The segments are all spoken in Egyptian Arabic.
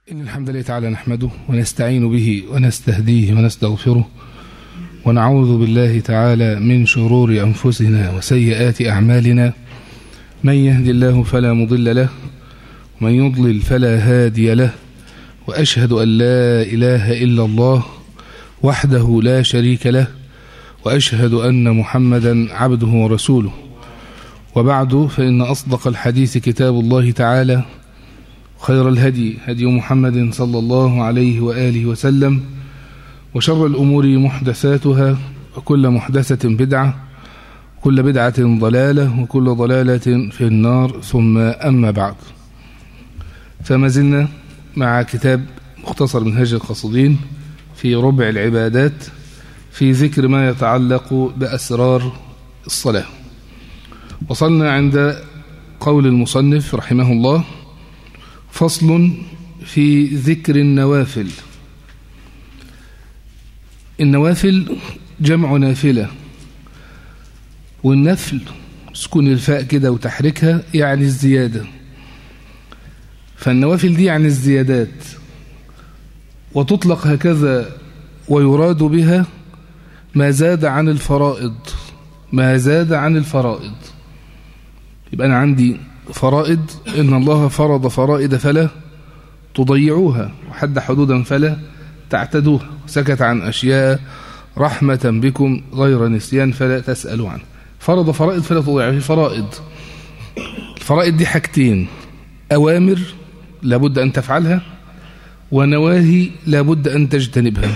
إن الحمد لله تعالى نحمده ونستعين به ونستهديه ونستغفره ونعوذ بالله تعالى من شرور أنفسنا وسيئات أعمالنا من يهدي الله فلا مضل له ومن يضلل فلا هادي له وأشهد أن لا إله إلا الله وحده لا شريك له وأشهد أن محمدا عبده ورسوله وبعد فإن أصدق الحديث كتاب الله تعالى خير الهدي هدي محمد صلى الله عليه وآله وسلم وشر الأمور محدثاتها وكل محدثة بدعة وكل بدعة ضلالة وكل ضلالة في النار ثم أما بعد فما زلنا مع كتاب مختصر منهج القصدين في ربع العبادات في ذكر ما يتعلق بأسرار الصلاة وصلنا عند قول المصنف رحمه الله فصل في ذكر النوافل النوافل جمع نافلة والنفل سكون الفاء كده وتحركها يعني الزيادة فالنوافل دي يعني الزيادات وتطلق هكذا ويراد بها ما زاد عن الفرائض ما زاد عن الفرائض يبقى أنا عندي فرائض إن الله فرض فرائض فلا تضيعوها وحد حدودا فلا تعتدوها سكت عن أشياء رحمة بكم غير نسيان فلا تسألوا عنه فرض فرائض فلا تضيعوها في فرائض الفرائض دي حاجتين أوامر لابد أن تفعلها ونواهي لابد أن تجتنبها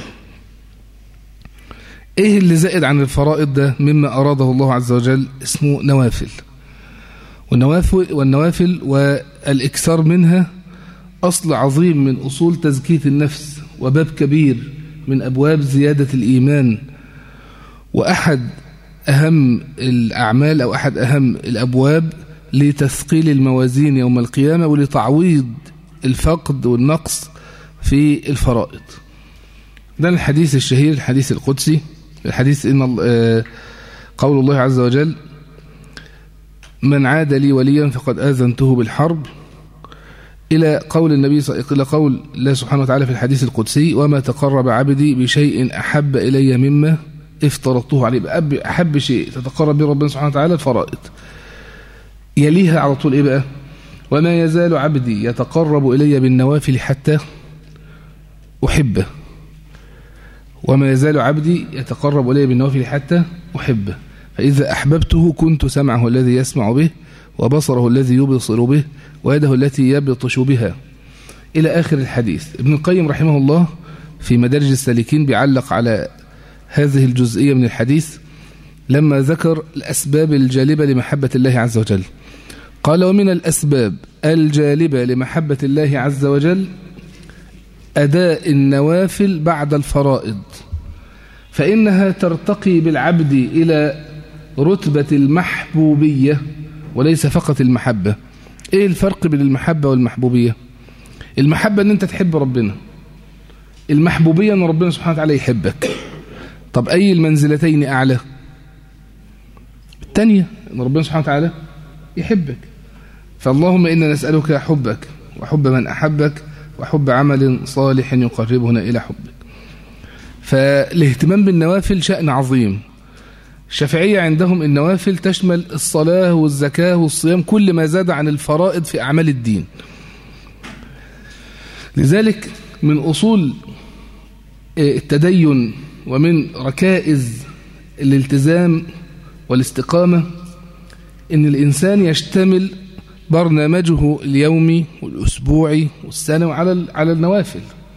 إيه اللي زائد عن الفرائض ده مما أراده الله عز وجل اسمه نوافل والنوافل, والنوافل والإكثار منها أصل عظيم من أصول تزكية النفس وباب كبير من أبواب زيادة الإيمان وأحد أهم الأعمال أو أحد أهم الأبواب لتثقيل الموازين يوم القيامة ولتعويض الفقد والنقص في الفرائض ده الحديث الشهير الحديث القدسي الحديث إن قول الله عز وجل من عاد لي وليا فقد آذنته بالحرب إلى قول النبي صلى إلى قول الله سبحانه وتعالى في الحديث القدسي وما تقرب عبدي بشيء أحب إلي مما افترضته عليه أحب شيء تتقرب به ربنا سبحانه وتعالى الفرائض يليها على طول إيه بقى وما يزال عبدي يتقرب إلي بالنوافل حتى أحبه وما يزال عبدي يتقرب إلي بالنوافل حتى أحبه فإذا أحببته كنت سمعه الذي يسمع به وبصره الذي يبصر به ويده التي يبطش بها إلى آخر الحديث ابن القيم رحمه الله في مدارج السالكين بيعلق على هذه الجزئية من الحديث لما ذكر الأسباب الجالبة لمحبة الله عز وجل قال ومن الأسباب الجالبة لمحبة الله عز وجل أداء النوافل بعد الفرائض فإنها ترتقي بالعبد إلى رتبة المحبوبية وليس فقط المحبة ايه الفرق بين المحبة والمحبوبية المحبة ان انت تحب ربنا المحبوبية ان ربنا سبحانه وتعالى يحبك طب اي المنزلتين اعلى الثانية ان ربنا سبحانه وتعالى يحبك فاللهم إنا نسألك حبك وحب من أحبك وحب عمل صالح يقربنا إلى حبك فالاهتمام بالنوافل شأن عظيم الشافعية عندهم النوافل تشمل الصلاة والزكاة والصيام كل ما زاد عن الفرائض في أعمال الدين لذلك من أصول التدين ومن ركائز الالتزام والاستقامة إن الإنسان يشتمل برنامجه اليومي والأسبوعي والسنوي على على النوافل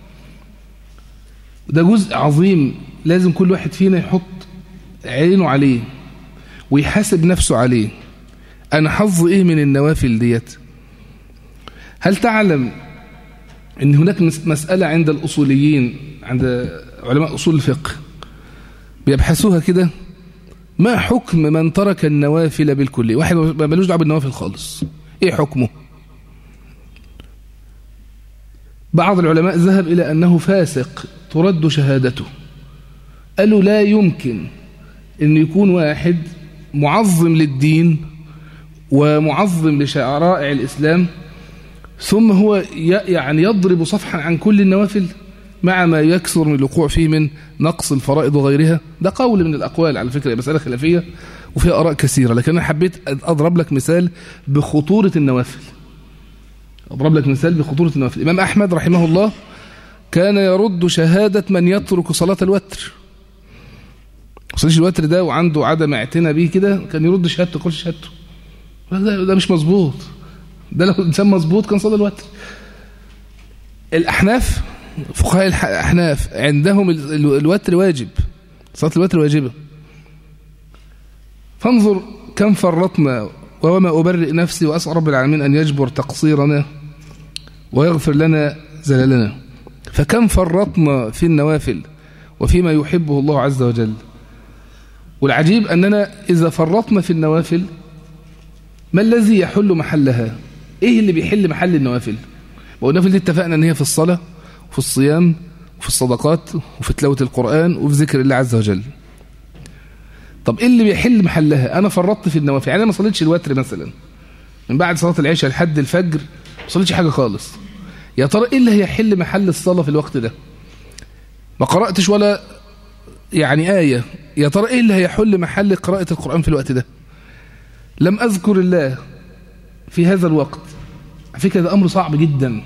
ده جزء عظيم لازم كل واحد فينا يحط عينه عليه ويحاسب نفسه عليه أنا حظ إيه من النوافل ديت هل تعلم أن هناك مسألة عند الأصوليين عند علماء أصول الفقه بيبحثوها كده ما حكم من ترك النوافل بالكلية واحد ما ملوش دعوه بالنوافل خالص ايه حكمه بعض العلماء ذهب إلى أنه فاسق ترد شهادته قالوا لا يمكن أن يكون واحد معظم للدين ومعظم لشرائع الإسلام ثم هو يعني يضرب صفحا عن كل النوافل مع ما يكثر من الوقوع فيه من نقص الفرائض وغيرها ده قول من الأقوال على فكرة مسألة خلافية وفيها آراء كثيرة لكن أنا حبيت أضرب لك مثال بخطورة النوافل أضرب لك مثال بخطورة النوافل الإمام أحمد رحمه الله كان يرد شهادة من يترك صلاة الوتر صليش الوتر ده وعنده عدم اعتنى به كده كان يرد شهادته كل شهادته ده, ده مش مظبوط ده لو انسان مظبوط كان صلى الوتر الاحناف فقهاء الاحناف عندهم الوتر واجب صلاه الوتر واجبه فانظر كم فرطنا وما أبرئ نفسي وأسأل رب العالمين أن يجبر تقصيرنا ويغفر لنا زللنا فكم فرطنا في النوافل وفيما يحبه الله عز وجل والعجيب أننا إذا فرطنا في النوافل ما الذي يحل محلها إيه اللي بيحل محل النوافل والنوافل دي اتفقنا أن هي في الصلاة وفي الصيام وفي الصدقات وفي تلاوة القرآن وفي ذكر الله عز وجل طب ايه اللي بيحل محلها انا فرطت في النوافل يعني انا ما صليتش الوتر مثلا من بعد صلاه العشاء لحد الفجر ما صليتش حاجه خالص يا ترى ايه اللي هيحل محل الصلاه في الوقت ده ما قراتش ولا يعني ايه يا ترى ايه اللي هيحل محل قراءه القران في الوقت ده لم اذكر الله في هذا الوقت على فكره ده امر صعب جدا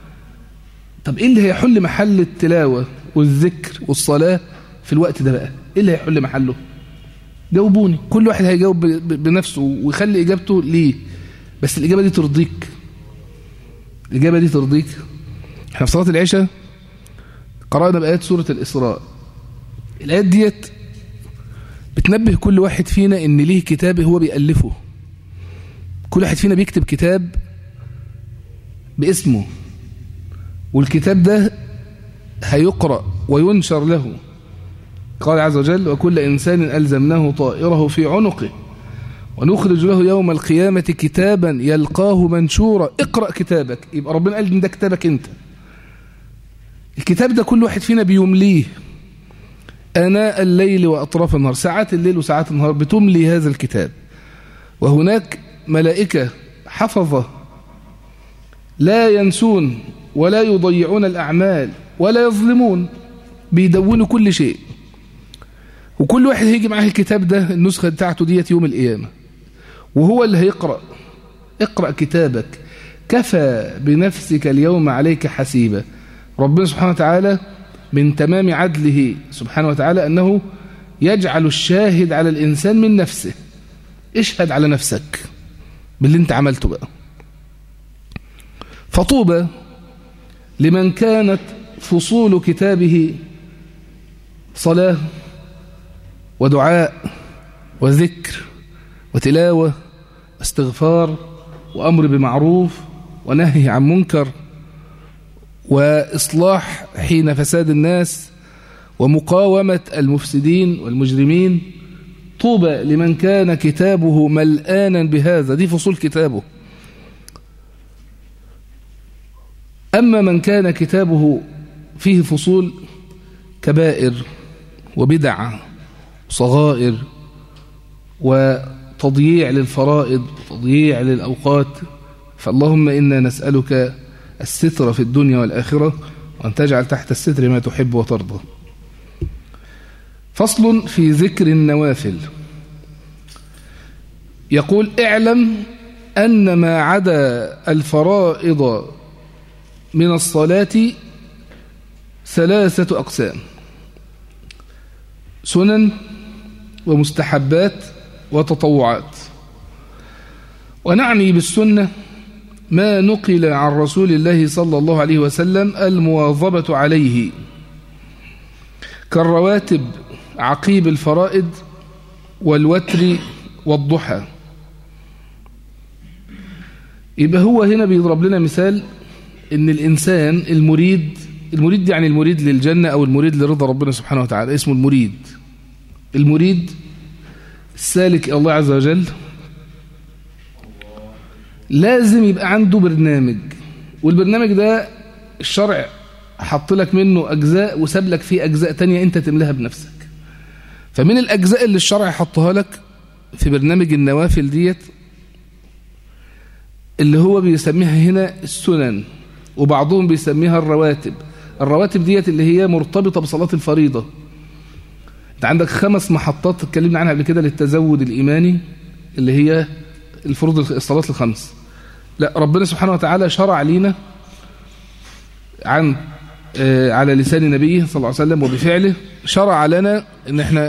طب ايه اللي هيحل محل التلاوه والذكر والصلاه في الوقت ده بقى ايه اللي هيحل محله جاوبوني كل واحد هيجاوب بنفسه ويخلي إجابته ليه بس الإجابة دي ترضيك الإجابة دي ترضيك احنا في صلاة العشاء قرأنا بآيات سورة الإسراء الآيات ديت بتنبه كل واحد فينا إن ليه كتاب هو بيألفه كل واحد فينا بيكتب كتاب باسمه والكتاب ده هيقرأ وينشر له قال عز وجل وكل إنسان ألزمناه طائره في عنقه ونخرج له يوم القيامة كتابا يلقاه منشورا اقرأ كتابك يبقى ربنا قال إن ده كتابك أنت الكتاب ده كل واحد فينا بيمليه آناء الليل وأطراف النهار ساعات الليل وساعات النهار بتملي هذا الكتاب وهناك ملائكة حفظة لا ينسون ولا يضيعون الأعمال ولا يظلمون بيدونوا كل شيء وكل واحد هيجي معاه الكتاب ده النسخة بتاعته ديت يوم القيامة وهو اللي هيقرأ اقرأ كتابك كفى بنفسك اليوم عليك حسيبا ربنا سبحانه وتعالى من تمام عدله سبحانه وتعالى أنه يجعل الشاهد على الإنسان من نفسه اشهد على نفسك باللي انت عملته بقى فطوبى لمن كانت فصول كتابه صلاة ودعاء وذكر وتلاوة واستغفار وأمر بمعروف ونهي عن منكر وإصلاح حين فساد الناس ومقاومة المفسدين والمجرمين طوبى لمن كان كتابه ملآنا بهذا دي فصول كتابه أما من كان كتابه فيه فصول كبائر وبدع صغائر وتضييع للفرائض وتضييع للأوقات فاللهم إنا نسألك الستر في الدنيا والآخرة وأن تجعل تحت الستر ما تحب وترضى فصل في ذكر النوافل يقول اعلم أن ما عدا الفرائض من الصلاة ثلاثة أقسام سنن ومستحبات وتطوعات ونعني بالسنة ما نقل عن رسول الله صلى الله عليه وسلم المواظبة عليه كالرواتب عقيب الفرائد والوتر والضحى يبقى هو هنا بيضرب لنا مثال ان الإنسان المريد المريد يعني المريد للجنة أو المريد لرضا ربنا سبحانه وتعالى اسمه المريد المريد السالك الله عز وجل لازم يبقى عنده برنامج والبرنامج ده الشرع حط لك منه أجزاء وساب لك فيه أجزاء تانية أنت تملاها بنفسك فمن الأجزاء اللي الشرع حطها لك في برنامج النوافل ديت اللي هو بيسميها هنا السنن وبعضهم بيسميها الرواتب الرواتب ديت اللي هي مرتبطة بصلاة الفريضة انت عندك خمس محطات اتكلمنا عنها قبل كده للتزود الإيماني اللي هي الفروض الصلاة الخمس لا ربنا سبحانه وتعالى شرع لينا عن على لسان نبيه صلى الله عليه وسلم وبفعله شرع لنا ان احنا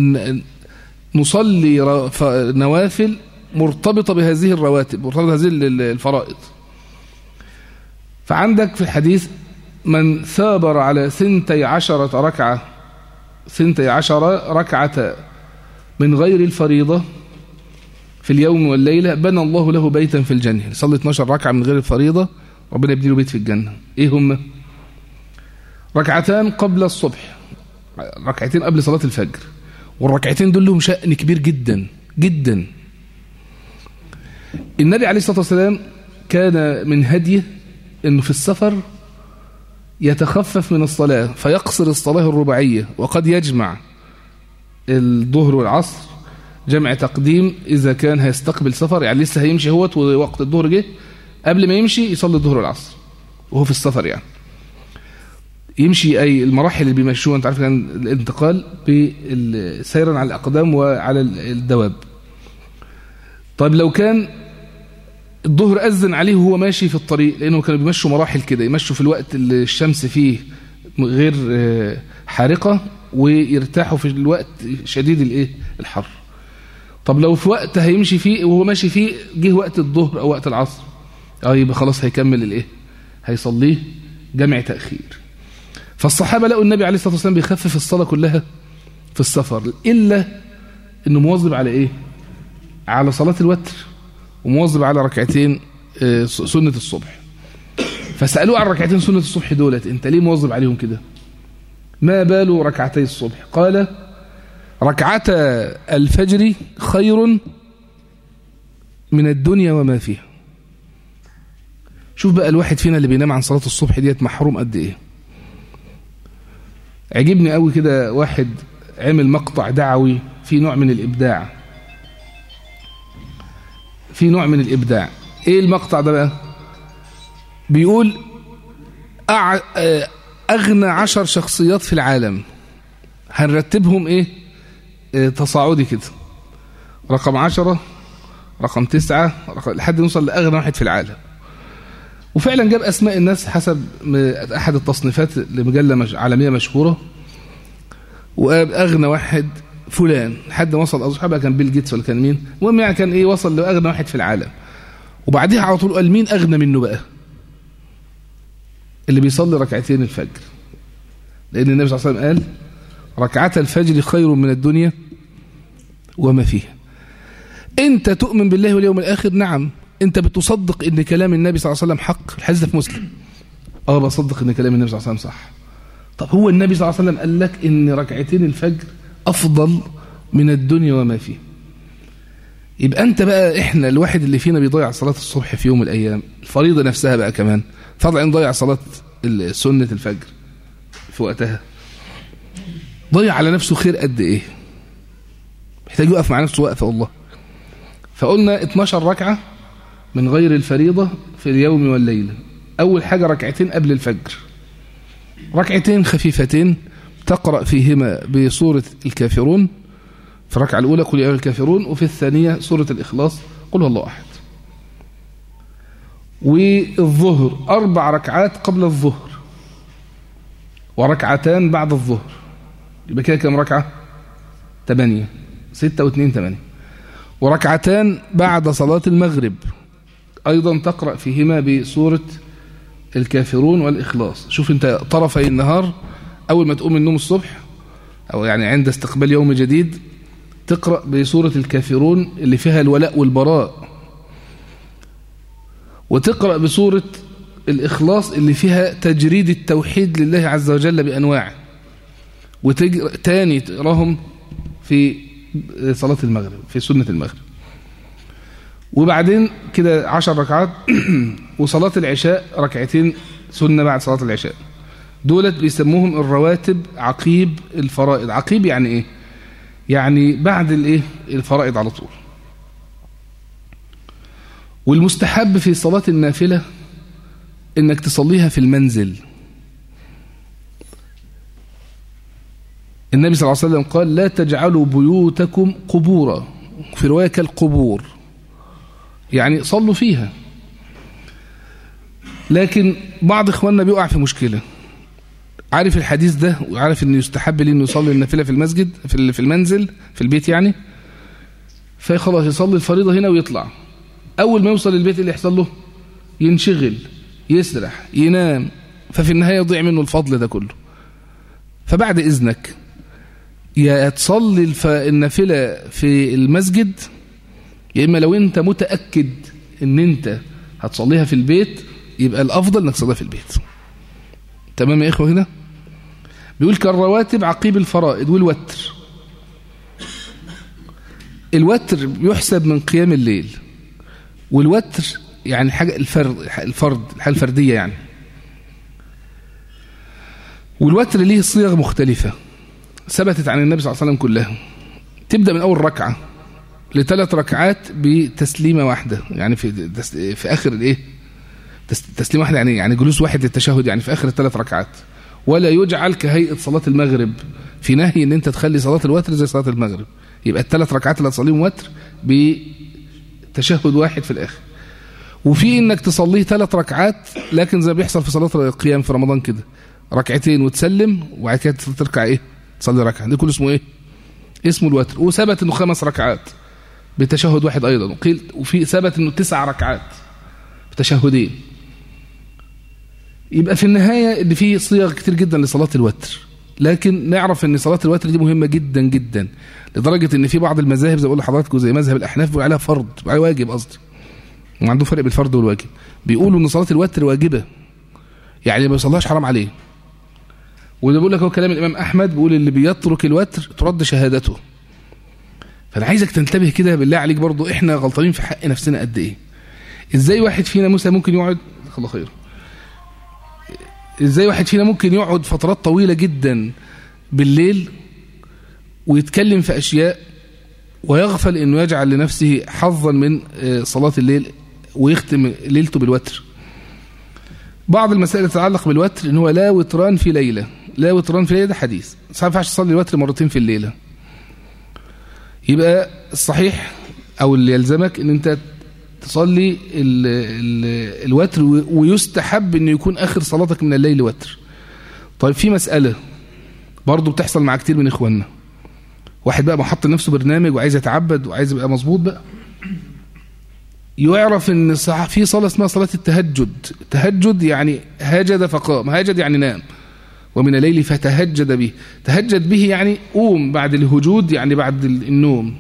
نصلي نوافل مرتبطة بهذه الرواتب مرتبطة بهذه الفرائض فعندك في الحديث من ثابر على ثنتي عشرة ركعة ثنتي عشرة ركعة من غير الفريضة في اليوم والليلة بنى الله له بيتا في الجنة صلي 12 ركعة من غير الفريضة ربنا يبني له بيت في الجنة ايه هم ركعتان قبل الصبح ركعتين قبل صلاة الفجر والركعتين دول لهم شأن كبير جدا جدا النبي عليه الصلاة والسلام كان من هديه انه في السفر يتخفف من الصلاة فيقصر الصلاة الرباعية وقد يجمع الظهر والعصر جمع تقديم إذا كان هيستقبل سفر يعني لسه هيمشي هوت ووقت الظهر جه قبل ما يمشي يصلي الظهر والعصر وهو في السفر يعني يمشي أي المراحل اللي بيمشوها أنت عارف كان الانتقال سيرا على الأقدام وعلى الدواب طيب لو كان الظهر أذن عليه وهو ماشي في الطريق لأنه كانوا بيمشوا مراحل كده يمشوا في الوقت اللي الشمس فيه غير حارقة ويرتاحوا في الوقت شديد الايه الحر طب لو في وقت هيمشي فيه وهو ماشي فيه جه وقت الظهر أو وقت العصر اه يبقى خلاص هيكمل الايه هيصليه جمع تأخير فالصحابة لقوا النبي عليه الصلاة والسلام بيخفف الصلاة كلها في السفر إلا انه مواظب على ايه على صلاة الوتر ومواظب على ركعتين سنة الصبح فسألوه عن ركعتين سنة الصبح دولت انت ليه مواظب عليهم كده ما بال ركعتي الصبح قال ركعتا الفجر خير من الدنيا وما فيها شوف بقى الواحد فينا اللي بينام عن صلاة الصبح ديت محروم قد ايه عجبني قوي كده واحد عمل مقطع دعوي في نوع من الإبداع في نوع من الإبداع ايه المقطع ده بقى بيقول أع... أغنى عشر شخصيات في العالم هنرتبهم ايه اه تصاعدي كده رقم عشرة رقم تسعة رقم... لحد نوصل لأغنى واحد في العالم وفعلا جاب أسماء الناس حسب أحد التصنيفات لمجلة مش... عالمية مشهورة وأغنى واحد فلان لحد ما وصل أصحابها كان بيل جيتس ولا كان مين المهم يعني كان إيه وصل لأغنى واحد في العالم وبعديها على طول قال مين أغنى منه بقى اللي بيصلي ركعتين الفجر لأن النبي صلى الله عليه وسلم قال ركعة الفجر خير من الدنيا وما فيها انت تؤمن بالله واليوم الآخر نعم انت بتصدق ان كلام النبي صلى الله عليه وسلم حق الحديث في مسلم اه بصدق ان كلام النبي صلى الله عليه وسلم صح طب هو النبي صلى الله عليه وسلم قال لك ان ركعتين الفجر افضل من الدنيا وما فيها يبقى انت بقى احنا الواحد اللي فينا بيضيع صلاة الصبح في يوم من الايام الفريضة نفسها بقى كمان فضلا ضيع صلاة سنة الفجر في وقتها ضيع على نفسه خير قد ايه محتاج يقف مع نفسه وقفة والله فقلنا 12 ركعة من غير الفريضة في اليوم والليلة أول حاجة ركعتين قبل الفجر ركعتين خفيفتين تقرأ فيهما بسورة الكافرون في الركعة الأولى قل يا أيها الكافرون وفي الثانية سورة الإخلاص قل هو الله أحد والظهر أربع ركعات قبل الظهر وركعتان بعد الظهر يبقى كده كم ركعة تمانية ستة واثنين تمانية وركعتان بعد صلاة المغرب أيضا تقرأ فيهما بسورة الكافرون والإخلاص شوف أنت طرفي النهار أول ما تقوم من النوم الصبح أو يعني عند استقبال يوم جديد تقرأ بسورة الكافرون اللي فيها الولاء والبراء وتقرأ بسورة الإخلاص اللي فيها تجريد التوحيد لله عز وجل بأنواعه وتاني تقراهم في صلاة المغرب في سنة المغرب وبعدين كده عشر ركعات وصلاة العشاء ركعتين سنة بعد صلاة العشاء دولت بيسموهم الرواتب عقيب الفرائض عقيب يعني ايه يعني بعد الايه الفرائض على طول والمستحب في صلاة النافلة انك تصليها في المنزل النبي صلى الله عليه وسلم قال لا تجعلوا بيوتكم قبورا في رواية كالقبور يعني صلوا فيها لكن بعض اخواننا بيقع في مشكلة عارف الحديث ده وعارف انه يستحب ليه انه يصلي النافله في المسجد في في المنزل في البيت يعني فخلاص يصلي الفريضه هنا ويطلع اول ما يوصل البيت اللي يحصل له ينشغل يسرح ينام ففي النهايه يضيع منه الفضل ده كله فبعد اذنك يا تصلي النافله في المسجد يا اما لو انت متاكد ان انت هتصليها في البيت يبقى الافضل انك تصليها في البيت تمام يا اخوه هنا بيقول كالرواتب عقيب الفرائض والوتر الوتر يحسب من قيام الليل والوتر يعني حاجة الفرد الفرد الحاجة الفردية يعني والوتر ليه صيغ مختلفة ثبتت عن النبي صلى الله عليه وسلم كلها تبدأ من أول ركعة لثلاث ركعات بتسليمة واحدة يعني في في آخر الإيه تسليمة واحدة يعني يعني جلوس واحد للتشهد يعني في آخر الثلاث ركعات ولا يجعل كهيئة صلاة المغرب في نهي ان انت تخلي صلاة الوتر زي صلاة المغرب يبقى الثلاث ركعات اللي هتصليهم وتر بتشهد واحد في الاخر وفي انك تصليه ثلاث ركعات لكن زي بيحصل في صلاة القيام في رمضان كده ركعتين وتسلم وبعد كده تركع ايه تصلي ركعه ده كله اسمه ايه اسمه الوتر وثبت انه خمس ركعات بتشهد واحد ايضا وقيل وفي ثبت انه تسع ركعات بتشهدين يبقى في النهاية ان في صيغ كتير جدا لصلاة الوتر لكن نعرف ان صلاة الوتر دي مهمة جدا جدا لدرجة ان في بعض المذاهب زي ما بقول لحضراتكم زي مذهب الاحناف بيقول عليها فرض عليها واجب قصدي وعنده فرق بالفرض والواجب بيقولوا ان صلاة الوتر واجبة يعني ما بيصليهاش حرام عليه وده بيقول لك هو كلام الامام احمد بيقول اللي بيترك الوتر ترد شهادته فانا عايزك تنتبه كده بالله عليك برضو احنا غلطانين في حق نفسنا قد ايه ازاي واحد فينا مثلا ممكن يقعد الله خير ازاي واحد فينا ممكن يقعد فترات طويلة جدا بالليل ويتكلم في أشياء ويغفل أنه يجعل لنفسه حظا من صلاة الليل ويختم ليلته بالوتر بعض المسائل تتعلق بالوتر ان هو لا وتران في ليلة لا وتران في ليلة ده حديث ما ينفعش تصلي الوتر مرتين في الليلة يبقى الصحيح او اللي يلزمك ان انت تصلي ال ال الوتر ويستحب انه يكون اخر صلاتك من الليل وتر طيب في مسألة برضو بتحصل مع كتير من اخواننا واحد بقى محط لنفسه برنامج وعايز يتعبد وعايز يبقى مظبوط بقى يعرف ان في صلاة اسمها صلاة التهجد تهجد يعني هاجد فقام هاجد يعني نام ومن الليل فتهجد به تهجد به يعني قوم بعد الهجود يعني بعد النوم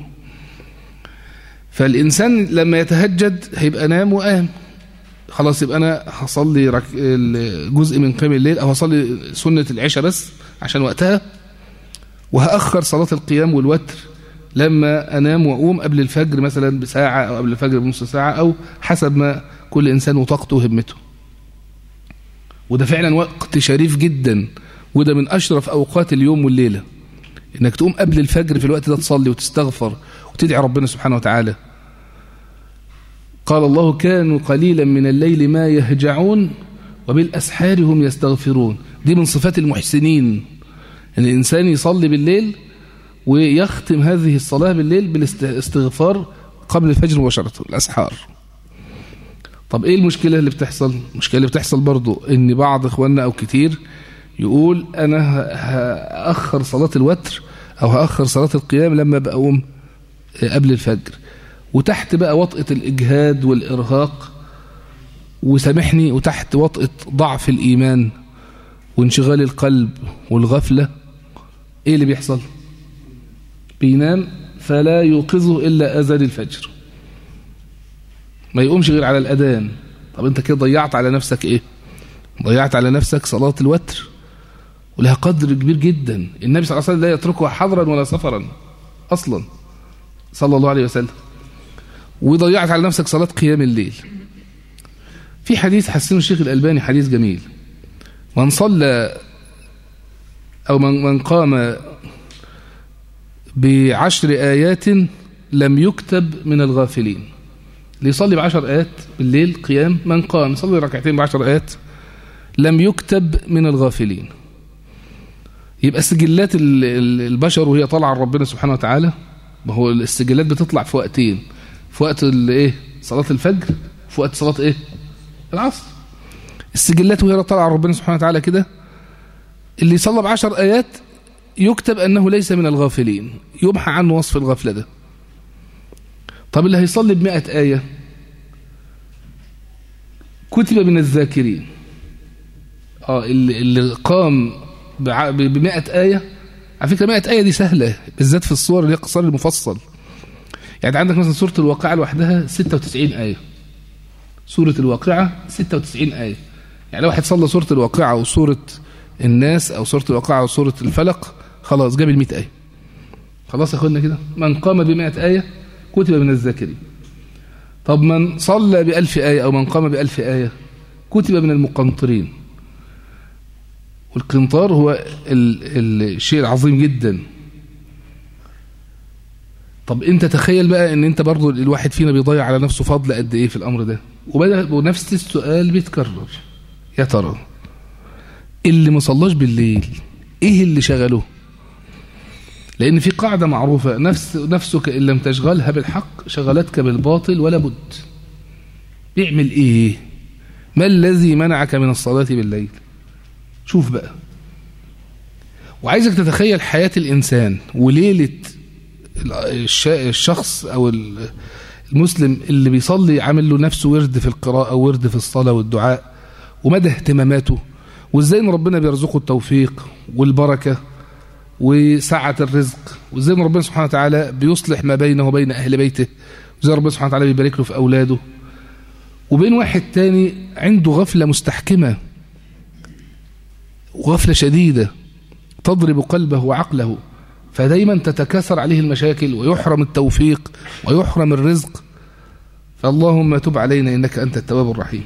فالإنسان لما يتهجد هيبقى نام وقام خلاص يبقى أنا هصلي رك... جزء من قيام الليل أو هصلي سنة العشاء بس عشان وقتها وهأخر صلاة القيام والوتر لما أنام وأقوم قبل الفجر مثلا بساعة أو قبل الفجر بنص ساعة أو حسب ما كل إنسان وطاقته وهمته وده فعلا وقت شريف جدا وده من أشرف أوقات اليوم والليلة إنك تقوم قبل الفجر في الوقت ده تصلي وتستغفر وتدعي ربنا سبحانه وتعالى قال الله كانوا قليلا من الليل ما يهجعون وبالأسحار هم يستغفرون دي من صفات المحسنين أن الإنسان يصلي بالليل ويختم هذه الصلاة بالليل بالاستغفار قبل الفجر مباشرة الأسحار طب إيه المشكلة اللي بتحصل المشكلة اللي بتحصل برضو إن بعض إخواننا أو كتير يقول أنا هأخر صلاة الوتر أو هأخر صلاة القيام لما بقوم قبل الفجر وتحت بقى وطئة الإجهاد والإرهاق وسامحني وتحت وطئة ضعف الإيمان وانشغال القلب والغفلة إيه اللي بيحصل بينام فلا يوقظه إلا أذان الفجر ما يقومش غير على الأذان طب أنت كده ضيعت على نفسك إيه ضيعت على نفسك صلاة الوتر ولها قدر كبير جدا النبي صلى الله عليه وسلم لا يتركها حضرا ولا سفرا أصلا صلى الله عليه وسلم وضيعت على نفسك صلاة قيام الليل في حديث حسنه الشيخ الألباني حديث جميل من صلى أو من, من قام بعشر آيات لم يكتب من الغافلين اللي يصلي بعشر آيات بالليل قيام من قام يصلي ركعتين بعشر آيات لم يكتب من الغافلين يبقى سجلات البشر وهي طالعه على ربنا سبحانه وتعالى ما هو السجلات بتطلع في وقتين في وقت الايه صلاه الفجر في وقت صلاه ايه العصر السجلات وهي طالعه على ربنا سبحانه وتعالى كده اللي يصلى بعشر ايات يكتب انه ليس من الغافلين يمحى عنه وصف الغفله ده طب اللي هيصلي بمئة آية كتب من الذاكرين اه اللي, اللي قام بمئة آية على فكرة مئة آية دي سهلة بالذات في الصور اللي هي قصار المفصل يعني عندك مثلا سورة الواقعة لوحدها 96 آية سورة الواقعة 96 آية يعني لو واحد صلى سورة الواقعة وسورة الناس أو سورة الواقعة وسورة الفلق خلاص جاب المئة آية خلاص يا أخوانا كده من قام بمئة آية كتب من الذاكرين طب من صلى بألف آية أو من قام بألف آية كتب من المقنطرين والقنطار هو الشيء العظيم جدا طب انت تخيل بقى ان انت برضو الواحد فينا بيضيع على نفسه فضل قد ايه في الامر ده وبدأ ونفس السؤال بيتكرر يا ترى اللي ما صلاش بالليل ايه اللي شغله لان في قاعدة معروفة نفس نفسك ان لم تشغلها بالحق شغلتك بالباطل ولا بد بيعمل ايه ما الذي منعك من الصلاة بالليل شوف بقى وعايزك تتخيل حياة الإنسان وليلة الشخص أو المسلم اللي بيصلي عامل له نفسه ورد في القراءة ورد في الصلاة والدعاء ومدى اهتماماته وازاي ان ربنا بيرزقه التوفيق والبركة وسعة الرزق وازاي ان ربنا سبحانه وتعالى بيصلح ما بينه وبين أهل بيته وازاي ربنا سبحانه وتعالى بيبارك له في أولاده وبين واحد تاني عنده غفلة مستحكمة وغفلة شديدة تضرب قلبه وعقله فدايما تتكاثر عليه المشاكل ويحرم التوفيق ويحرم الرزق فاللهم تب علينا إنك أنت التواب الرحيم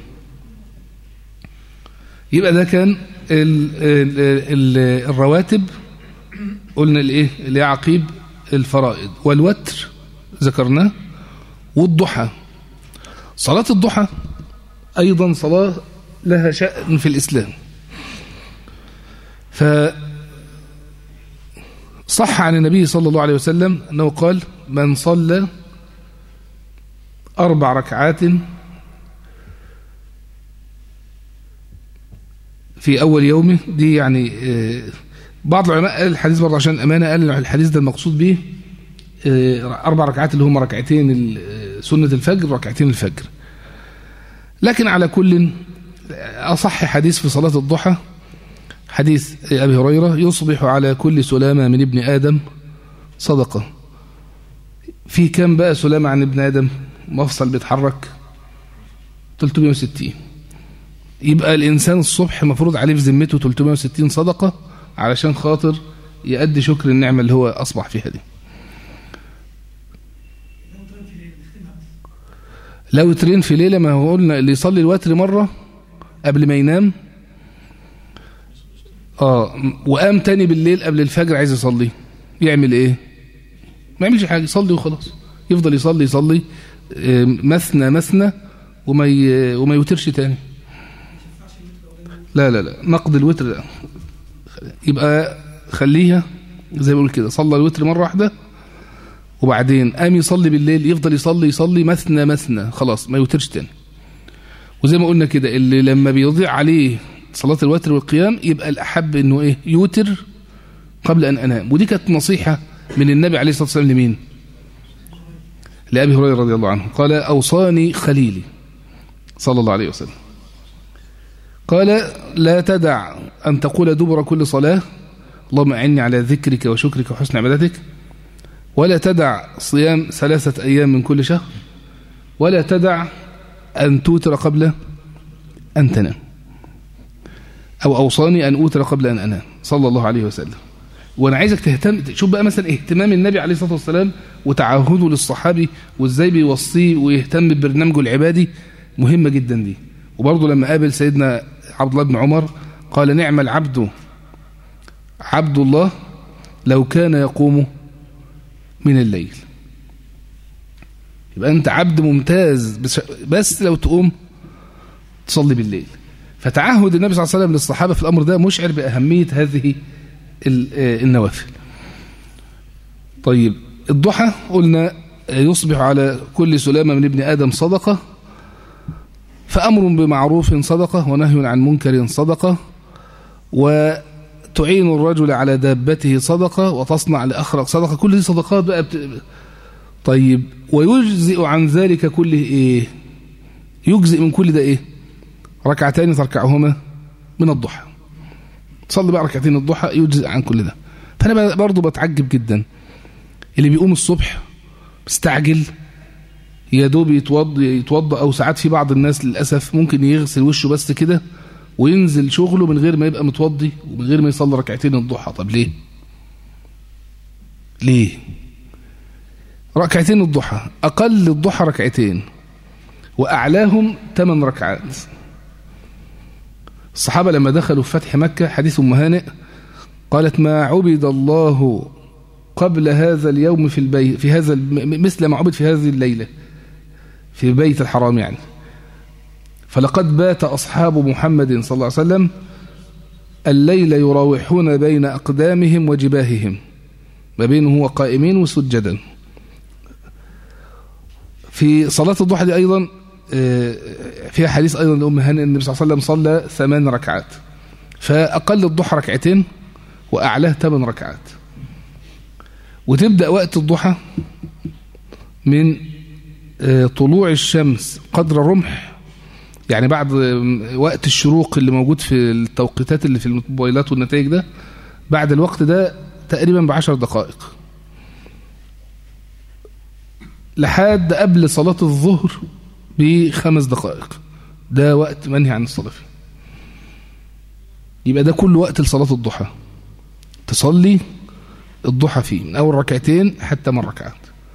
يبقى ده كان ال ال ال الرواتب قلنا الايه اللي هي عقيب الفرائض والوتر ذكرناه والضحى صلاة الضحى أيضا صلاة لها شأن في الإسلام فصح عن النبي صلى الله عليه وسلم أنه قال من صلى أربع ركعات في أول يومه دي يعني بعض العلماء قال الحديث برضه عشان أمانة قال الحديث ده المقصود به أربع ركعات اللي هم ركعتين سنة الفجر ركعتين الفجر لكن على كل أصح حديث في صلاة الضحى حديث أبي هريرة يصبح على كل سلامة من ابن آدم صدقة في كم بقى سلامة عن ابن آدم مفصل بيتحرك 360 يبقى الإنسان الصبح مفروض عليه في ذمته 360 صدقة علشان خاطر يأدي شكر النعمة اللي هو أصبح فيها دي لو ترين في ليلة ما هو قلنا اللي يصلي الوتر مرة قبل ما ينام اه وقام تاني بالليل قبل الفجر عايز يصلي يعمل ايه ما يعملش حاجة يصلي وخلاص يفضل يصلي يصلي مثنى مثنى وما ي... وما يوترش تاني لا لا لا نقد الوتر لا. يبقى خليها زي ما بقول كده صلى الوتر مرة واحدة وبعدين قام يصلي بالليل يفضل يصلي يصلي مثنى مثنى خلاص ما يوترش تاني وزي ما قلنا كده اللي لما بيضيع عليه صلاة الوتر والقيام يبقى الأحب أنه إيه يوتر قبل أن أنام ودي كانت نصيحة من النبي عليه الصلاة والسلام لمين لأبي هريرة رضي الله عنه قال أوصاني خليلي صلى الله عليه وسلم قال لا تدع أن تقول دبر كل صلاة اللهم أعني على ذكرك وشكرك وحسن عبادتك ولا تدع صيام ثلاثة أيام من كل شهر ولا تدع أن توتر قبل أن تنام أو أوصاني أن أوتر قبل أن أنام صلى الله عليه وسلم وأنا عايزك تهتم شوف بقى مثلا اهتمام النبي عليه الصلاة والسلام وتعهده للصحابي وإزاي بيوصيه ويهتم ببرنامجه العبادي مهمة جدا دي وبرضه لما قابل سيدنا عبد الله بن عمر قال نعم العبد عبد الله لو كان يقوم من الليل يبقى أنت عبد ممتاز بس, بس لو تقوم تصلي بالليل فتعهد النبي صلى الله عليه وسلم للصحابة في الأمر ده مشعر بأهمية هذه النوافل طيب الضحى قلنا يصبح على كل سلامة من ابن آدم صدقة فأمر بمعروف صدقة ونهي عن منكر صدقة وتعين الرجل على دابته صدقة وتصنع لأخرق صدقة كل دي صدقات بقى بت... طيب ويجزئ عن ذلك كله إيه يجزئ من كل ده إيه ركعتين تركعهما من الضحى تصلي بقى ركعتين الضحى يجزئ عن كل ده فأنا برضو بتعجب جدا اللي بيقوم الصبح مستعجل يا دوب يتوضى يتوضى او ساعات في بعض الناس للاسف ممكن يغسل وشه بس كده وينزل شغله من غير ما يبقى متوضي ومن غير ما يصلي ركعتين الضحى طب ليه ليه ركعتين الضحى اقل الضحى ركعتين واعلاهم ثمان ركعات الصحابه لما دخلوا في فتح مكه حديث ام هانئ قالت ما عبد الله قبل هذا اليوم في البيت في هذا مثل ما عبد في هذه الليله في بيت الحرام يعني فلقد بات أصحاب محمد صلى الله عليه وسلم الليل يراوحون بين أقدامهم وجباههم ما بينه وقائمين وسجدا في صلاة الضحى دي أيضا فيها حديث أيضا لأم هانئ النبي صلى الله عليه وسلم صلى ثمان ركعات فأقل الضحى ركعتين وأعلاه ثمان ركعات وتبدأ وقت الضحى من طلوع الشمس قدر رمح يعني بعد وقت الشروق اللي موجود في التوقيتات اللي في الموبايلات والنتائج ده بعد الوقت ده تقريبا بعشر دقائق لحد قبل صلاة الظهر بخمس دقائق ده وقت منهي عن الصلاة فيه يبقى ده كل وقت لصلاة الضحى تصلي الضحى فيه من أول ركعتين حتى من ركعات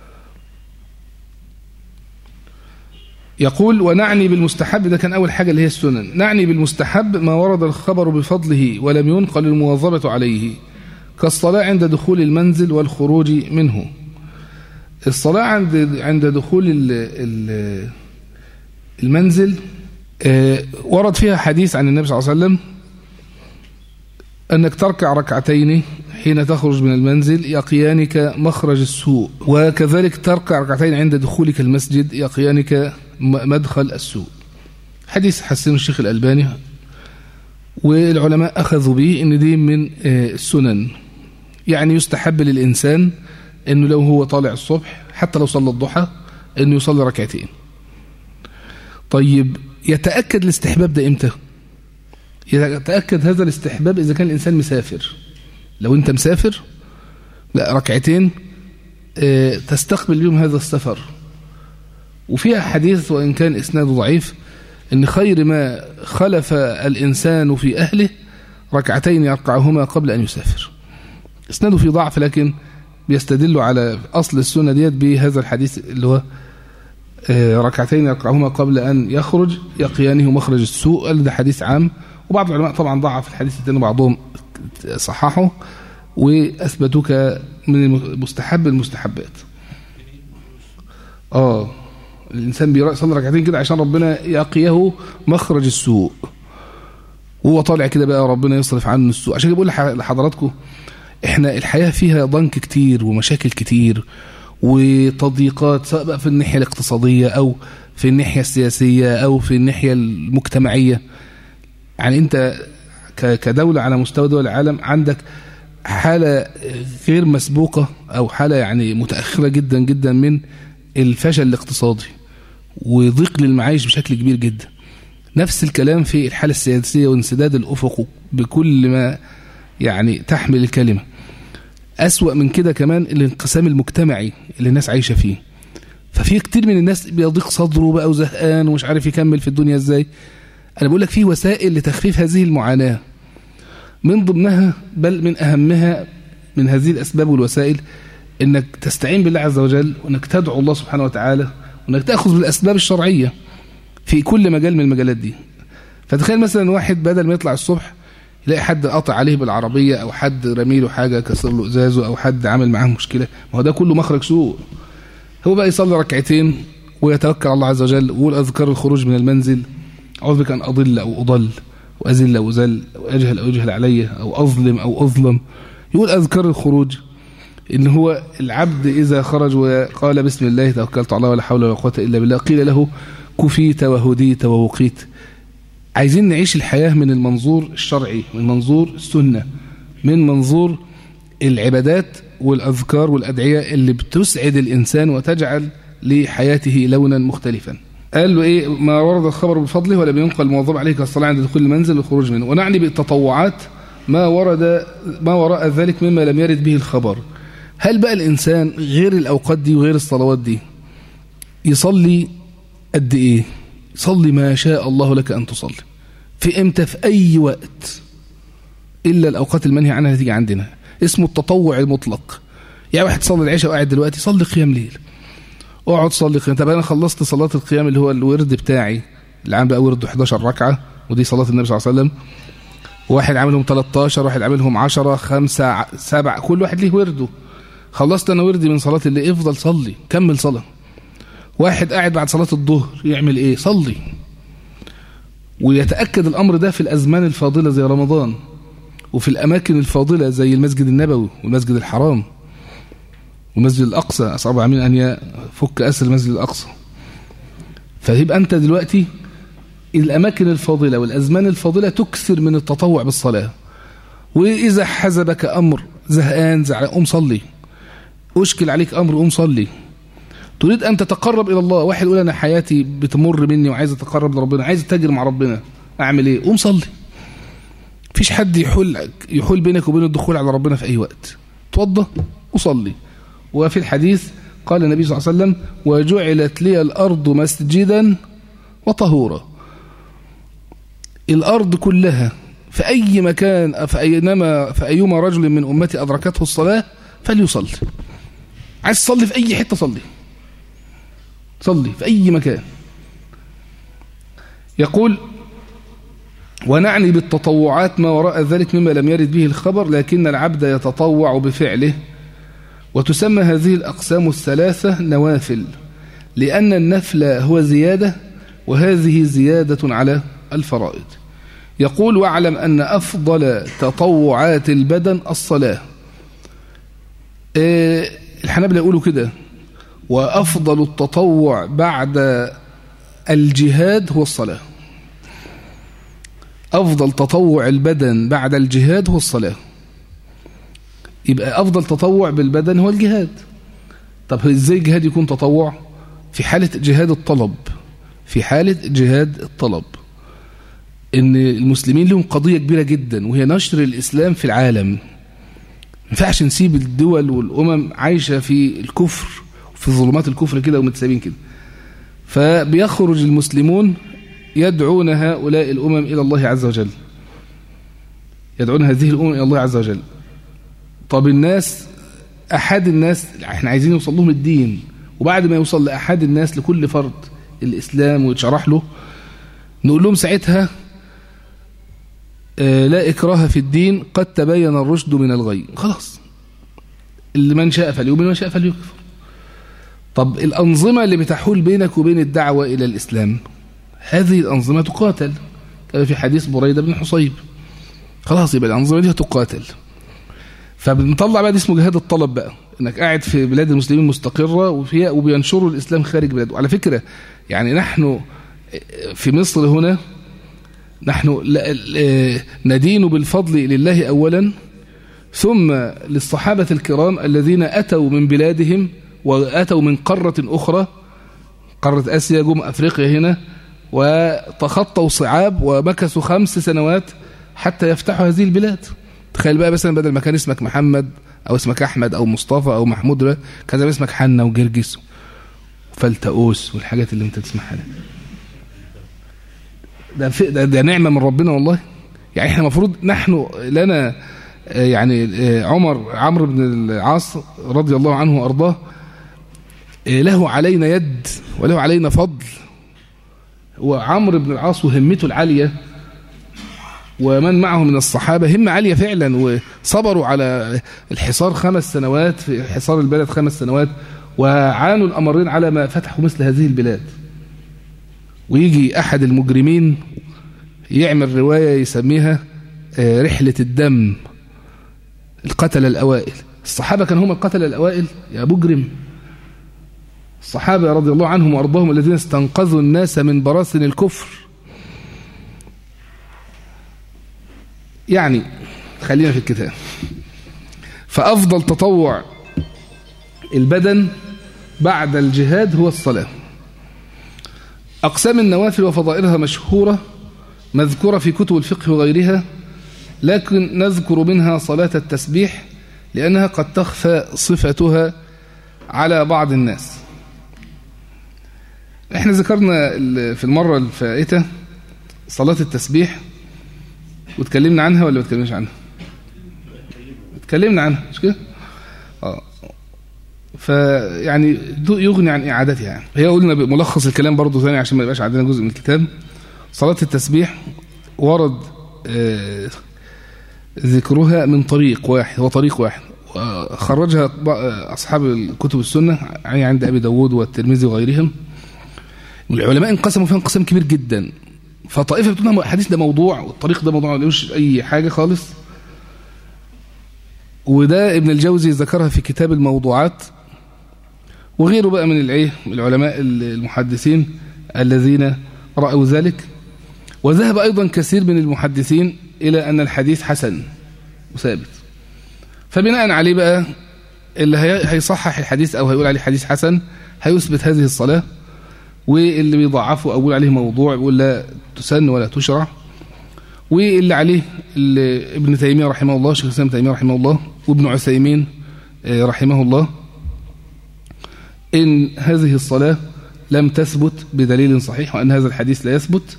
يقول ونعني بالمستحب ده كان أول حاجة اللي هي السنن نعني بالمستحب ما ورد الخبر بفضله ولم ينقل المواظبة عليه كالصلاة عند دخول المنزل والخروج منه الصلاة عند عند دخول المنزل ورد فيها حديث عن النبي صلى الله عليه وسلم أنك تركع ركعتين حين تخرج من المنزل يقيانك مخرج السوء وكذلك تركع ركعتين عند دخولك المسجد يقيانك مدخل السوء حديث حسن الشيخ الألباني والعلماء أخذوا به أن دي من السنن يعني يستحب للإنسان أنه لو هو طالع الصبح حتى لو صلى الضحى أنه يصلي ركعتين طيب يتأكد الاستحباب ده إمتى يتأكد هذا الاستحباب إذا كان الإنسان مسافر لو أنت مسافر لا ركعتين تستقبل بهم هذا السفر وفيها حديث وإن كان إسناده ضعيف إن خير ما خلف الإنسان في أهله ركعتين يركعهما قبل أن يسافر إسناده في ضعف لكن بيستدل على أصل السنة ديت بهذا الحديث اللي هو ركعتين يركعهما قبل أن يخرج يقيانه مخرج السوء قال ده حديث عام وبعض العلماء طبعا ضعف الحديث الثاني بعضهم صححه وأثبتوك من المستحب المستحبات آه الإنسان بيصلي ركعتين كده عشان ربنا يقيه مخرج السوء وهو طالع كده بقى ربنا يصرف عنه السوء عشان بقول لحضراتكم احنا الحياة فيها ضنك كتير ومشاكل كتير وتضييقات سواء بقى في الناحية الاقتصادية أو في الناحية السياسية أو في الناحية المجتمعية يعني أنت كدولة على مستوى دول العالم عندك حالة غير مسبوقة أو حالة يعني متأخرة جدا جدا من الفشل الاقتصادي وضيق للمعايش بشكل كبير جدا نفس الكلام في الحالة السياسية وانسداد الأفق بكل ما يعني تحمل الكلمة أسوأ من كده كمان الانقسام المجتمعي اللي الناس عايشة فيه ففي كتير من الناس بيضيق صدره بقى وزهقان ومش عارف يكمل في الدنيا ازاي أنا بقول لك في وسائل لتخفيف هذه المعاناة من ضمنها بل من أهمها من هذه الأسباب والوسائل انك تستعين بالله عز وجل وانك تدعو الله سبحانه وتعالى وانك تأخذ بالأسباب الشرعية في كل مجال من المجالات دي فتخيل مثلا واحد بدل ما يطلع الصبح يلاقي حد قاطع عليه بالعربية او حد رمي له حاجة كسر له ازازه او حد عامل معاه مشكلة ما هو ده كله مخرج سوء هو بقى يصلي ركعتين ويتوكل على الله عز وجل ويقول أذكار الخروج من المنزل أعوذ بك أن أضل أو أضل وأزل أو أزل أو أجهل أو يجهل علي أو أظلم أو أظلم يقول أذكار الخروج إن هو العبد إذا خرج وقال بسم الله توكلت على الله ولا حول ولا قوة إلا بالله قيل له كفيت وهديت ووقيت عايزين نعيش الحياة من المنظور الشرعي من منظور السنة من منظور العبادات والأذكار والأدعية اللي بتسعد الإنسان وتجعل لحياته لونا مختلفا قال له إيه ما ورد الخبر بفضله ولا بينقل الموظف عليك الصلاة عند دخول المنزل والخروج منه ونعني بالتطوعات ما ورد ما وراء ذلك مما لم يرد به الخبر هل بقى الإنسان غير الأوقات دي وغير الصلوات دي يصلي قد إيه صلي ما شاء الله لك أن تصلي في إمتى في أي وقت إلا الأوقات المنهي عنها تيجي عندنا اسمه التطوع المطلق يعني واحد صلي العشاء وقاعد دلوقتي صلي قيام ليل اقعد صلي قيام طب انا خلصت صلاه القيام اللي هو الورد بتاعي اللي عامل بقى ورد 11 ركعه ودي صلاه النبي صلى الله عليه وسلم واحد عاملهم 13 واحد عاملهم 10 5 7 كل واحد ليه ورده خلصت انا وردي من صلاه اللي افضل صلي كمل صلاه واحد قاعد بعد صلاه الظهر يعمل ايه صلي ويتاكد الامر ده في الازمان الفاضله زي رمضان وفي الاماكن الفاضله زي المسجد النبوي والمسجد الحرام والمسجد الاقصى اسال الله ان يفك اسر المسجد الاقصى فيبقى انت دلوقتي الاماكن الفاضله والازمان الفاضله تكثر من التطوع بالصلاه واذا حزبك امر زهقان زعلان قوم صلي اشكل عليك امر قوم صلي تريد ان تتقرب الى الله واحد يقول انا حياتي بتمر مني وعايز اتقرب لربنا عايز اتاجر مع ربنا اعمل ايه قوم صلي مفيش حد يحول يحول بينك وبين الدخول على ربنا في اي وقت توضى وصلي وفي الحديث قال النبي صلى الله عليه وسلم وجعلت لي الارض مسجدا وطهورا الارض كلها في اي مكان فاينما فايما رجل من امتي ادركته الصلاه فليصلي عايز تصلي في اي حته صلي صلي في اي مكان يقول ونعني بالتطوعات ما وراء ذلك مما لم يرد به الخبر لكن العبد يتطوع بفعله وتسمى هذه الأقسام الثلاثة نوافل لأن النفل هو زيادة وهذه زيادة على الفرائض يقول واعلم أن أفضل تطوعات البدن الصلاة إيه الحنابلة يقولوا كده وأفضل التطوع بعد الجهاد هو الصلاة أفضل تطوع البدن بعد الجهاد هو الصلاة يبقى أفضل تطوع بالبدن هو الجهاد طب إزاي الجهاد يكون تطوع في حالة جهاد الطلب في حالة جهاد الطلب إن المسلمين لهم قضية كبيرة جدا وهي نشر الإسلام في العالم ما ينفعش نسيب الدول والأمم عايشة في الكفر وفي ظلمات الكفر كده ومتسابين كده فبيخرج المسلمون يدعون هؤلاء الأمم إلى الله عز وجل يدعون هذه الأمم إلى الله عز وجل طب الناس أحد الناس احنا عايزين يوصل لهم الدين وبعد ما يوصل لأحد الناس لكل فرد الإسلام ويتشرح له نقول لهم ساعتها لا إكراه في الدين قد تبين الرشد من الغي خلاص اللي من شاء فليؤمن ومن شاء فليكفر طب الأنظمة اللي بتحول بينك وبين الدعوة إلى الإسلام هذه الأنظمة تقاتل كما في حديث بريدة بن حصيب خلاص يبقى الأنظمة دي تقاتل فبنطلع بقى اسمه جهاد الطلب بقى انك قاعد في بلاد المسلمين مستقرة وفيها وبينشروا الإسلام خارج بلاده وعلى فكرة يعني نحن في مصر هنا نحن ندين بالفضل لله أولا ثم للصحابة الكرام الذين أتوا من بلادهم وأتوا من قارة أخرى قارة آسيا جم أفريقيا هنا وتخطوا صعاب ومكثوا خمس سنوات حتى يفتحوا هذه البلاد تخيل بقى مثلا بدل ما كان اسمك محمد أو اسمك أحمد أو مصطفى أو محمود كان اسمك حنا وجرجس وفلتؤوس والحاجات اللي انت تسمعها ده ده, ده, ده نعمة من ربنا والله يعني احنا المفروض نحن لنا يعني عمر عمرو بن العاص رضي الله عنه وارضاه له علينا يد وله علينا فضل وعمرو بن العاص وهمته العالية ومن معه من الصحابة همة عالية فعلا وصبروا على الحصار خمس سنوات في حصار البلد خمس سنوات وعانوا الأمرين على ما فتحوا مثل هذه البلاد ويجي أحد المجرمين يعمل رواية يسميها رحلة الدم القتل الأوائل الصحابة كانوا هم القتل الأوائل يا مجرم الصحابة رضي الله عنهم وأرضاهم الذين استنقذوا الناس من براثن الكفر يعني خلينا في الكتاب فأفضل تطوع البدن بعد الجهاد هو الصلاة أقسام النوافل وفضائلها مشهورة مذكورة في كتب الفقه وغيرها لكن نذكر منها صلاة التسبيح لأنها قد تخفى صفتها على بعض الناس احنا ذكرنا في المرة الفائتة صلاة التسبيح واتكلمنا عنها ولا ما اتكلمناش عنها اتكلمنا عنها مش كده اه فيعني يغني عن اعادتها يعني هي قلنا ملخص الكلام برضو ثاني عشان ما يبقاش عندنا جزء من الكتاب صلاة التسبيح ورد آه ذكرها من طريق واحد هو طريق واحد خرجها أصحاب الكتب السنة يعني عند أبي داود والترمذي وغيرهم والعلماء انقسموا فيها انقسام كبير جدا فطائفة بتقول الحديث ده موضوع والطريق ده موضوع ما أي حاجة خالص وده ابن الجوزي ذكرها في كتاب الموضوعات وغيره بقى من الايه العلماء المحدثين الذين رأوا ذلك وذهب أيضا كثير من المحدثين إلى أن الحديث حسن وثابت فبناء عليه بقى اللي هيصحح الحديث أو هيقول عليه حديث حسن هيثبت هذه الصلاة واللي بيضعفه أو يقول عليه موضوع يقول لا تسن ولا تشرع واللي عليه اللي ابن تيمية رحمه الله شيخ الإسلام تيمية رحمه الله وابن عثيمين رحمه الله إن هذه الصلاة لم تثبت بدليل صحيح وأن هذا الحديث لا يثبت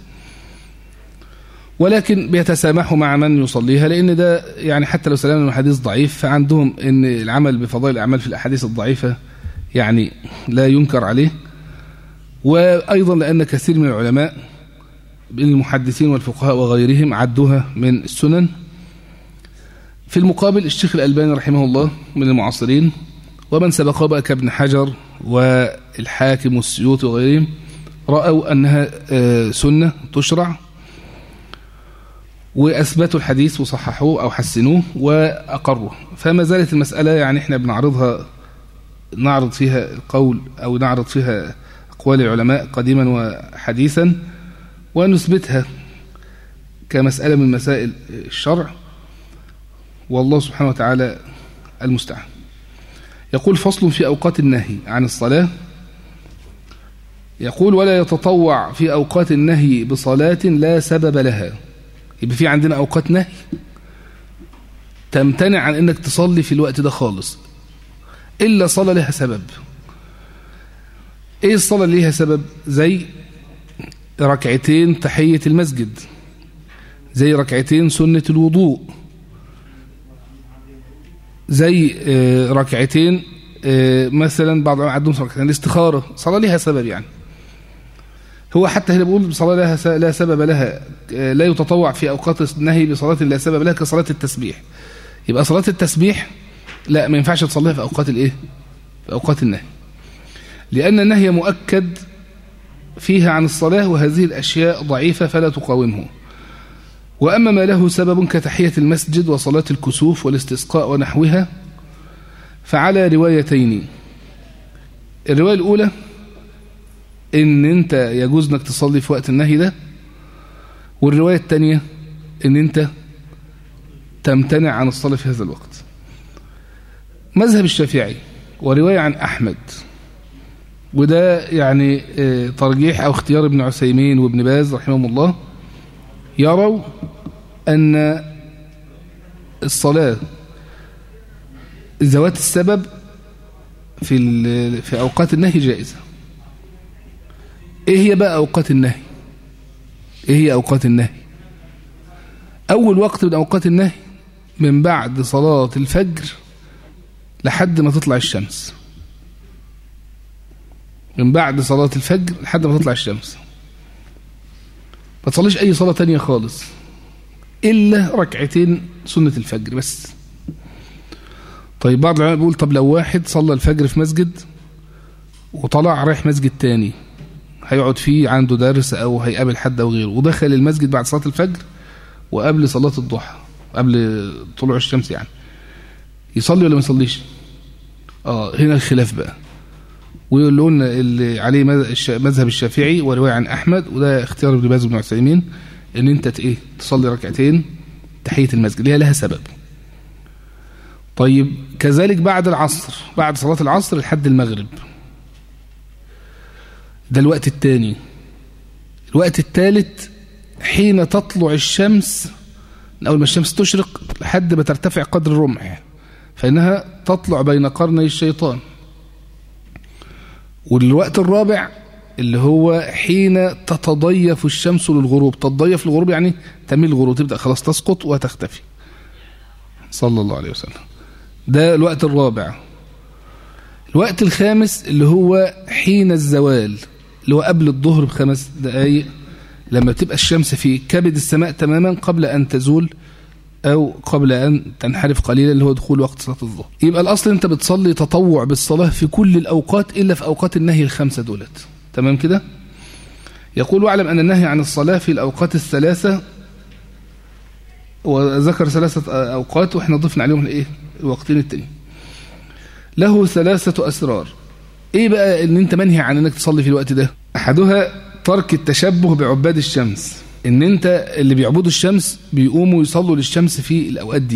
ولكن بيتسامحوا مع من يصليها لأن ده يعني حتى لو سلمنا من حديث ضعيف فعندهم أن العمل بفضائل الأعمال في الأحاديث الضعيفة يعني لا ينكر عليه وأيضا لأن كثير من العلماء المحدثين والفقهاء وغيرهم عدوها من السنن في المقابل الشيخ الألباني رحمه الله من المعاصرين ومن سبقه بقى كابن حجر والحاكم والسيوط وغيرهم رأوا أنها سنة تشرع وأثبتوا الحديث وصححوه أو حسنوه وأقروه فما زالت المسألة يعني احنا بنعرضها نعرض فيها القول أو نعرض فيها أقوال العلماء قديما وحديثا ونثبتها كمسألة من مسائل الشرع والله سبحانه وتعالى المستعان يقول فصل في أوقات النهي عن الصلاة يقول ولا يتطوع في أوقات النهي بصلاة لا سبب لها يبقى في عندنا أوقات نهي تمتنع عن أنك تصلي في الوقت ده خالص إلا صلاة لها سبب إيه الصلاة اللي لها سبب زي ركعتين تحية المسجد زي ركعتين سنة الوضوء زي ركعتين مثلا بعض عندهم ركعتين الاستخارة صلاة لها سبب يعني هو حتى هنا بيقول صلاة لها لا سبب لها لا يتطوع في أوقات النهي بصلاة لا سبب لها كصلاة التسبيح يبقى صلاة التسبيح لا ما ينفعش تصليها في أوقات الإيه في أوقات النهي لأن النهي مؤكد فيها عن الصلاة وهذه الأشياء ضعيفة فلا تقاومه وأما ما له سبب كتحية المسجد وصلاة الكسوف والاستسقاء ونحوها فعلى روايتين الرواية الأولى إن أنت يجوز أنك تصلي في وقت النهي ده والرواية الثانية إن أنت تمتنع عن الصلاة في هذا الوقت مذهب الشافعي ورواية عن أحمد وده يعني ترجيح أو اختيار ابن عثيمين وابن باز رحمهم الله يروا أن الصلاة ذوات السبب في في أوقات النهي جائزة إيه هي بقى أوقات النهي إيه هي أوقات النهي أول وقت من أوقات النهي من بعد صلاة الفجر لحد ما تطلع الشمس من بعد صلاة الفجر لحد ما تطلع الشمس ما تصليش أي صلاة تانية خالص إلا ركعتين سنة الفجر بس طيب بعض العلماء بيقول طب لو واحد صلى الفجر في مسجد وطلع رايح مسجد تاني هيقعد فيه عنده درس او هيقابل حد او غيره ودخل المسجد بعد صلاة الفجر وقبل صلاة الضحى قبل طلوع الشمس يعني يصلي ولا ما يصليش اه هنا الخلاف بقى ويقول له اللي عليه مذهب الشافعي ورواية عن احمد وده اختيار ابن باز بن عثيمين ان انت ايه تصلي ركعتين تحية المسجد ليها لها سبب طيب كذلك بعد العصر بعد صلاة العصر لحد المغرب ده الوقت الثاني الوقت الثالث حين تطلع الشمس من أول ما الشمس تشرق لحد ما ترتفع قدر الرمح فإنها تطلع بين قرني الشيطان والوقت الرابع اللي هو حين تتضيف الشمس للغروب تتضيف للغروب يعني تميل الغروب تبدأ خلاص تسقط وتختفي صلى الله عليه وسلم ده الوقت الرابع الوقت الخامس اللي هو حين الزوال اللي هو قبل الظهر بخمس دقايق لما تبقى الشمس في كبد السماء تماما قبل أن تزول أو قبل أن تنحرف قليلا اللي هو دخول وقت صلاة الظهر يبقى الأصل أنت بتصلي تطوع بالصلاة في كل الأوقات إلا في أوقات النهي الخمسة دولت تمام كده يقول واعلم أن النهي عن الصلاة في الأوقات الثلاثة وذكر ثلاثة أوقات وإحنا ضفنا عليهم الإيه الوقتين التاني له ثلاثة أسرار إيه بقى إن أنت منهي عن أنك تصلي في الوقت ده أحدها ترك التشبه بعباد الشمس إن أنت اللي بيعبدوا الشمس بيقوموا يصلوا للشمس في الأوقات دي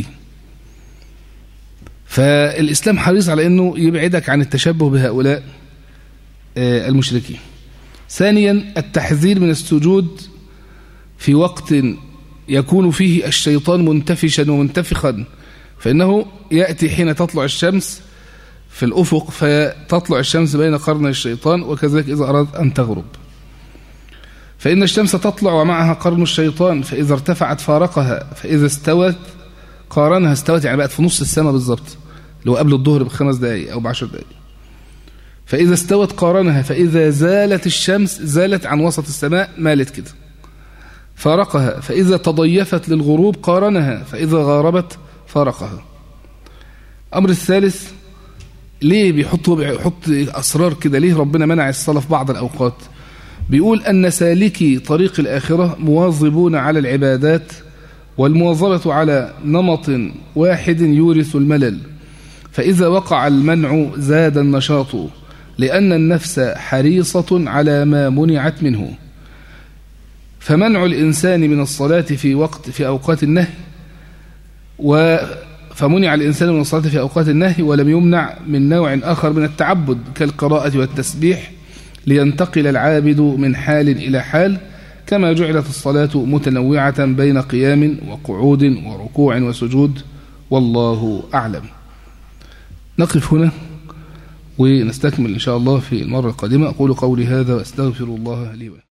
فالإسلام حريص على أنه يبعدك عن التشبه بهؤلاء المشركين ثانيا التحذير من السجود في وقت يكون فيه الشيطان منتفشا ومنتفخا فإنه يأتي حين تطلع الشمس في الأفق فتطلع الشمس بين قرن الشيطان وكذلك إذا أراد أن تغرب فإن الشمس تطلع ومعها قرن الشيطان فإذا ارتفعت فارقها فإذا استوت قارنها استوت يعني بقت في نص السماء بالظبط اللي هو قبل الظهر بخمس دقائق أو بعشر دقائق فإذا استوت قارنها فإذا زالت الشمس زالت عن وسط السماء مالت كده فارقها فإذا تضيفت للغروب قارنها فإذا غاربت فارقها أمر الثالث ليه بيحط بيحط أسرار كده ليه ربنا منع الصلاة في بعض الأوقات بيقول أن سالكي طريق الآخرة مواظبون على العبادات والمواظبة على نمط واحد يورث الملل فإذا وقع المنع زاد النشاط لأن النفس حريصة على ما منعت منه فمنع الإنسان من الصلاة في وقت في أوقات النهي و فمنع الإنسان من الصلاة في أوقات النهي ولم يمنع من نوع آخر من التعبد كالقراءة والتسبيح لينتقل العابد من حال إلى حال كما جعلت الصلاة متنوعة بين قيام وقعود وركوع وسجود والله أعلم نقف هنا ونستكمل إن شاء الله في المرة القادمة أقول قولي هذا وأستغفر الله لي